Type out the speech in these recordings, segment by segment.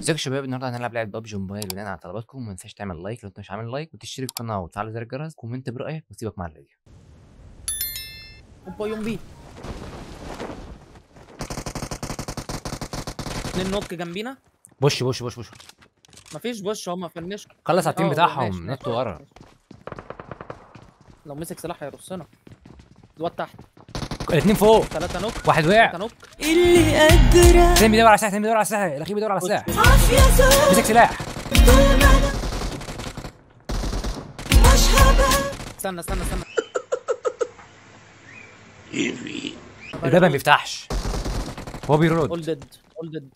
ازيكم يا شباب النهارده هنلعب لعبه ببجي موبايل بناء على طلباتكم وما تنساش تعمل لايك لو انت مش عامل لايك وتشترك في القناه وتفعل زر الجرس كومنت برايك وسيبك مع الفيديو اوبا يوم بي اتنين نوك جنبينا بوش بوش بوش بوش مفيش بوش هما فنش خلص على التيم اه، ماشي، بتاعهم ماشي، نطوا ورا ماشي. لو مسك سلاح هيرصنا الواد تحت الاثنين فوق ثلاثة نوك واحد وقع ثلاثة نوك اللي قادرة الثاني بيدور على سلاح الثاني بيدور على سلاح الاخير بيدور على سلاح عافية زود مسك سلاح طول ما أنا مش هبقى استنى استنى استنى الباب ما بيفتحش هو اول بيرود ديد اول ديد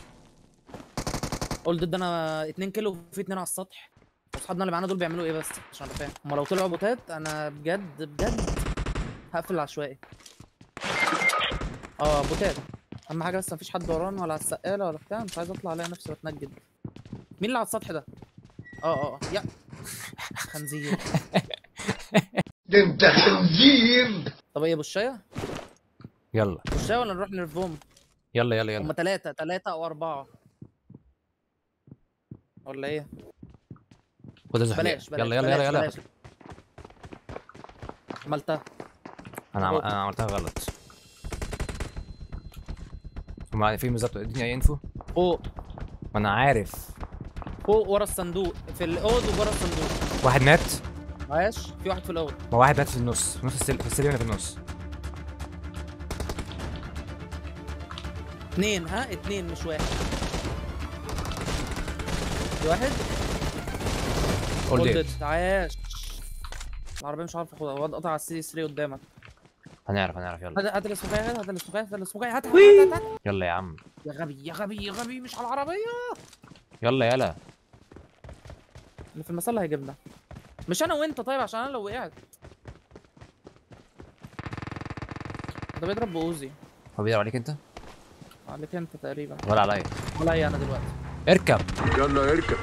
اول ديد انا 2 كيلو وفي اتنين على السطح واصحابنا اللي معانا دول بيعملوا ايه بس عشان ابقى فاهم هما لو طلعوا بوتات انا بجد بجد هقفل العشوائي اه بوتات اهم حاجه بس مفيش حد ورانا ولا على السقاله ولا بتاع مش عايز اطلع الاقي نفسي بتنجد مين اللي على السطح ده اه اه اه يا خنزير ده انت خنزير طب ايه بوشايه يلا بوشايه ولا نروح نرفهم يلا يلا يلا هما ثلاثة ثلاثة أو أربعة ولا إيه؟ خد الزحليق بلاش بلاش يلا يلا يلا يلا بلاش. عملتها انا عم- انا عملتها غلط هم فين بالظبط اديني اي انفو فوق ما انا عارف فوق ورا الصندوق في الأوض وبره الصندوق واحد مات عاش في واحد في الأوض ما واحد مات في النص في نص السل... في السلم هنا في النص اتنين ها اتنين مش واحد في واحد اول All ديد dead. عاش العربية مش عارف اخدها واد قطع على السي 3 قدامك هنعرف هنعرف يلا هات هات الاسموكاية هات هات الاسموكاية هات الاسموكاية هات هات هات هات يلا يا عم يا غبي يا غبي يا غبي مش على العربية يلا يلا اللي في المسله هيجيبنا مش انا وانت طيب عشان انا لو وقعت ده بيضرب باوزي هو بيدور عليك انت عليك انت تقريبا ولا عليا ولا انا دلوقتي اركب يلا اركب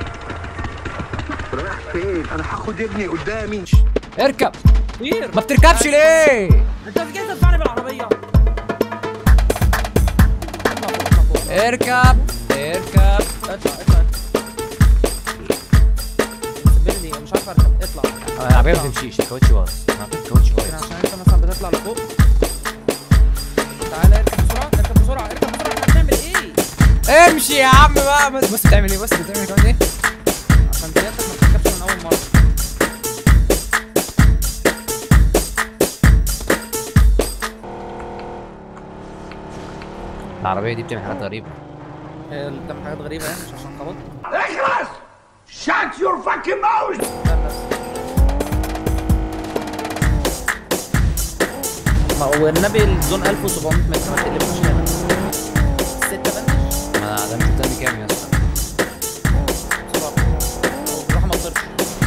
رايح فين انا هاخد ابني قدامي اركب كتير ما بتركبش ليه انت في جاي تدفعني بالعربيه اطلع فوق اطلع فوق اركب اركب اطلع اطلع سيبني مش عارف اركب اطلع انا العربيه ما تمشيش الكاوتش باظ انا حطيت الكاوتش يمكن باظ عشان انت مثلا بتطلع لفوق تعالى اركب بسرعه اركب بسرعه اركب بسرعه احنا بنعمل ايه امشي يا عم بقى بس بص بتعمل ايه بص بتعمل كمان ايه عشان سيادتك ما تركبش من اول مره العربيه دي بتعمل حاجات غريبه هي اللي بتعمل حاجات غريبه يعني مش عشان خبط اخلص شات يور فاكينج ماوث لا لا ما هو النبي الزون 1700 متر ما تقلبوش هنا ستة بنش ما ده مش قدامي كام يا اسطى بسرعة روح ما تطرش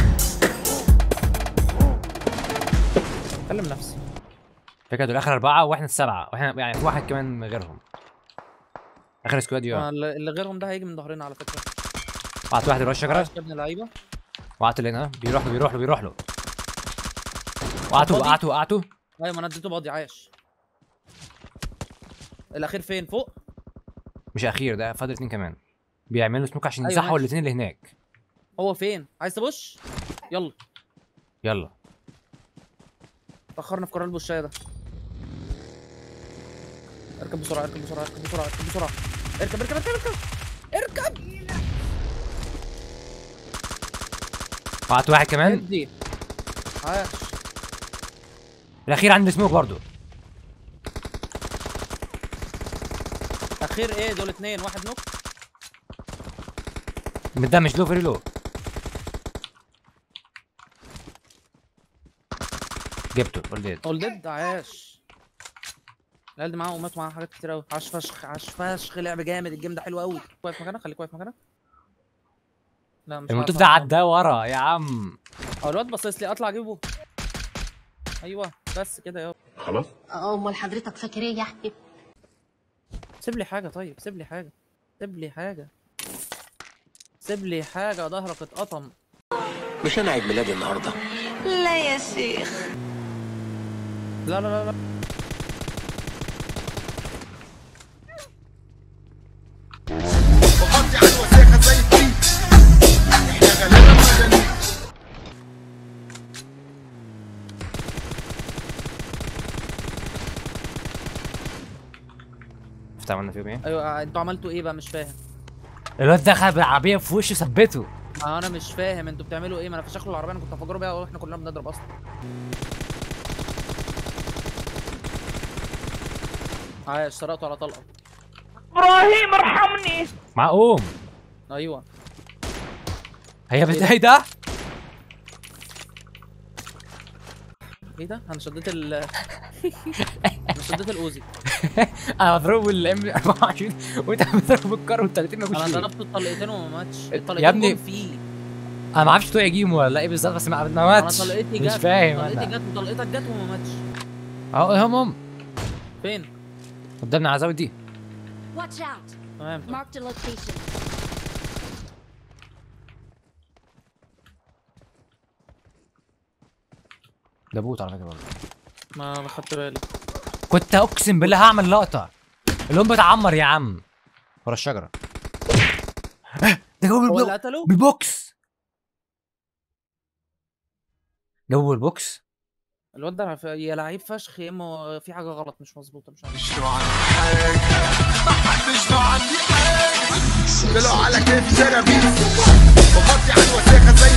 كلم نفسي فكرة دول اخر اربعه واحنا السبعه واحنا يعني في واحد كمان من غيرهم اخر سكواد آه، يو اللي اللي غيرهم ده هيجي من ظهرنا على فكرة وقعت واحد ورا الشجره عاش يا ابن اللعيبة وقعت اللي هنا بيروح له بيروح له بيروح له وقعته فاضي؟ وقعته وقعته ايوه ما انا اديته بادي عاش الاخير فين فوق مش اخير ده فاضل اتنين كمان بيعملوا سموك عشان أيوة يمسحوا ماشي. الاتنين اللي هناك هو فين عايز تبش يلا يلا تأخرنا في قرار البوشاية ده اركب بسرعة اركب بسرعة اركب بسرعة اركب بسرعة اركب اركب اركب اركب اركب وقعت واحد كمان ادي عاش الاخير عند سموك برضو اخير ايه دول اتنين واحد نوك متدمج لو فيري لو جبته اول ديد اول ديد عاش العيال دي معاهم ومات معاها حاجات كتير قوي عاش فشخ عاش فشخ لعب جامد الجيم ده حلو قوي واقف مكانك خليك واقف مكانك لا مش المنتوف عارف ده أطلع. عدى ورا يا عم اه الواد باصص لي اطلع اجيبه ايوه بس كده يابا خلاص امال حضرتك فاكر ايه يعني سيب لي حاجه طيب سيب لي حاجه سيب لي حاجه سيب لي حاجه ظهرك اتقطم مش انا عيد ميلادي النهارده لا يا شيخ لا لا لا لا وحطي على شفت عملنا فيهم ايه ايوه انتوا عملتوا ايه بقى مش فاهم الواد دخل بالعربيه في وشه ثبته ما انا مش فاهم انتوا بتعملوا ايه ما انا في شكل العربيه انا كنت هفجره بيها واحنا كلنا بنضرب اصلا عايش سرقته على طلقه معقوم ايوه هي بتضايق ده ايه ده انا شديت ال انا شديت الاوزي انا بضربه بالام 24 وانت بتضربه بالكار وال 30 ما انا فيش ضربته الطلقتين وما ماتش يا الطلقتين ابني، جم فيه انا ما اعرفش طوع يجيهم ولا ايه بالظبط بس ما ما انا ماتش طلقتي مش جت فاهم طلقتي انا جت وطلقتك جت وما ماتش اهو هم هم فين قدامنا على الزاويه دي Watch out. تمام Marked a location. ده بوت على فكره برضه ما ما خدت بالي كنت اقسم بالله هعمل لقطه اللون بتعمر يا عم ورا الشجره آه، ده جوه هو اللي البلو- قتله بالبوكس جوه البوكس الواد ده يا لعيب فشخ يا اما في حاجه غلط مش مظبوطه مش عارف طلعوا على كيف سيرابيس وغطي على الوساخه زي